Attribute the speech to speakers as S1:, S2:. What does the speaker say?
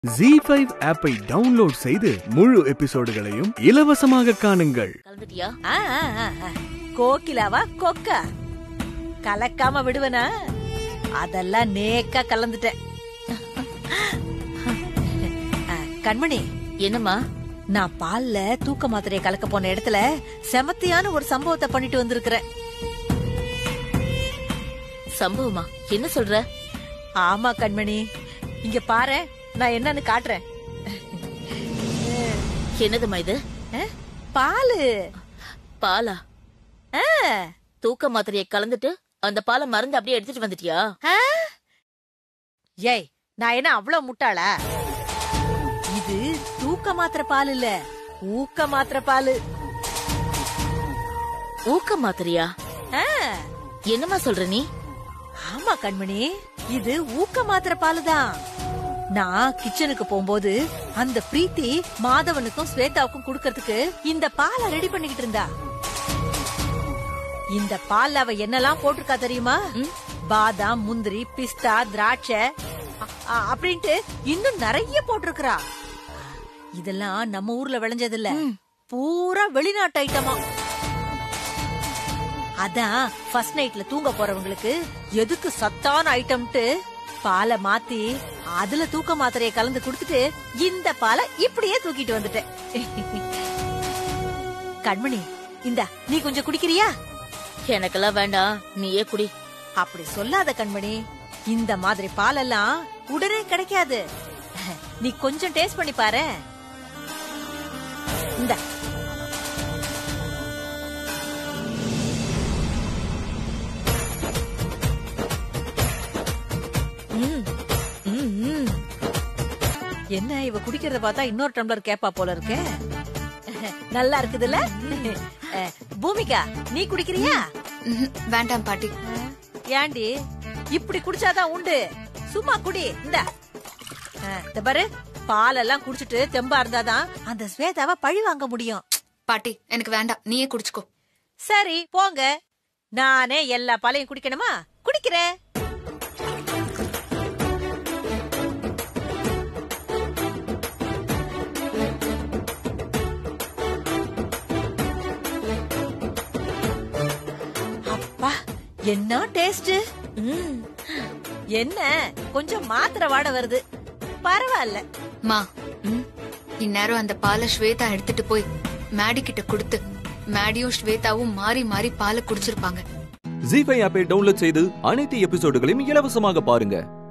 S1: G five ஆப்பை download செய்து முழு எபிசோடுகளையும் இலவசமாக காணுங்கள்
S2: கலந்துட்டியா
S3: ஆ, ஆ, ஆ, ஆ. கோகிலாவா கொக்கா கலக்காம விடுவனா அதெல்லாம் நேக்கா கலந்துட்டேன் ஆ, கண்மணி
S2: என்னம்மா
S3: நான் பால்ல தூக்க மாத்திரையை கலக்க போன இடத்துல செமத்தியான ஒரு சம்பவத்தை பண்ணிட்டு வந்திருக்கிறேன்
S2: சம்பவமா என்ன சொல்ற
S3: ஆமா கண்மணி இங்க பாரு நான் என்னன்னு காட்டுறேன்
S2: என்னதுமா இது
S3: ஆ, பாலு
S2: பாலா
S3: ஆ,
S2: தூக்க மாத்திரையை கலந்துட்டு அந்த பாலை மருந்து அப்படியே எடுத்துட்டு வந்துட்டியா
S3: ஆ? ஏய் நான் என்ன அவ்வளவு முட்டாளா இது தூக்க மாத்திரை பால் இல்ல ஊக்க மாத்திரை பாலு
S2: ஊக்க மாத்திரையா
S3: ஆ,
S2: என்னம்மா சொல்ற நீ
S3: ஆமா கண்மணி இது ஊக்க மாத்திரை பாலு தான் நான் கிச்சனுக்கு போகும்போது அந்த பிரீத்தி மாதவனுக்கும் ஸ்வேதாவுக்கும் குடுக்கறதுக்கு இந்த பாலை ரெடி பண்ணிக்கிட்டு இருந்தா இந்த பால்ல அவ என்னெல்லாம் போட்டிருக்கா தெரியுமா
S2: ம்?
S3: பாதாம் முந்திரி பிஸ்தா திராட்சை அ- அ- அப்படின்ட்டு இன்னும் நிறைய போட்டிருக்கிறா இதெல்லாம் நம்ம ஊர்ல விளைஞ்சது இல்ல பூரா வெளிநாட்டு ஐட்டமா அதான் ஃபர்ஸ்ட் நைட்ல தூங்க போறவங்களுக்கு எதுக்கு சத்தான ஐட்டம்ட்டு பாலை மாத்தி அதுல தூக்க மாத்திரையை கலந்து கொடுத்துட்டு இந்த பாலை இப்படியே தூக்கிட்டு வந்துட்டேன் கண்மணி இந்தா நீ கொஞ்சம் குடிக்கிறியா
S2: எனக்கெல்லாம் வேண்டாம் நீயே குடி
S3: அப்படி சொல்லாத கண்மணி இந்த மாதிரி பாலெல்லாம் உடனே கிடைக்காது நீ கொஞ்சம் டேஸ்ட் பண்ணி பாரு இந்த
S2: ம், ம், ம்.
S3: என்ன இவ குடிக்கிறத பார்த்தா இன்னொரு டம்ளர் கேப்பா போல இருக்கே நல்லா இருக்குதுல்ல அஹ், பூமிகா நீ குடிக்கிறியா
S4: ம்ஹும். வேண்டாம் பாட்டி
S3: ஏண்டி இப்படி குடிச்சாதான் உண்டு சும்மா குடி இந்த இந்த பாரு பாலெல்லாம் குடிச்சிட்டு தெம்பா இருந்தாதான் அந்த ஸ்வேதாவை பழி வாங்க முடியும்
S4: பாட்டி எனக்கு வேண்டாம் நீயே குடிச்சுக்கோ
S3: சரி போங்க நானே எல்லா பாலையும் குடிக்கணுமா குடிக்கிறேன் அப்பா என்ன டேஸ்ட்
S2: ம்.
S3: என்ன கொஞ்சம் மாத்திரை வாட வருது பரவாயில்ல
S4: மா இந்நேரம் அந்த பாலை ஸ்வேதா எடுத்துட்டு போய் மேடி கிட்ட கொடுத்து மேடியும் ஸ்வேதாவும் மாறி மாறி பாலை குடிச்சிருப்பாங்க
S5: ஜி ஃபைவ் ஆப்பை டவுன்லோட் செய்து அனைத்து எபிசோடுகளையும் இலவசமாக பாருங்க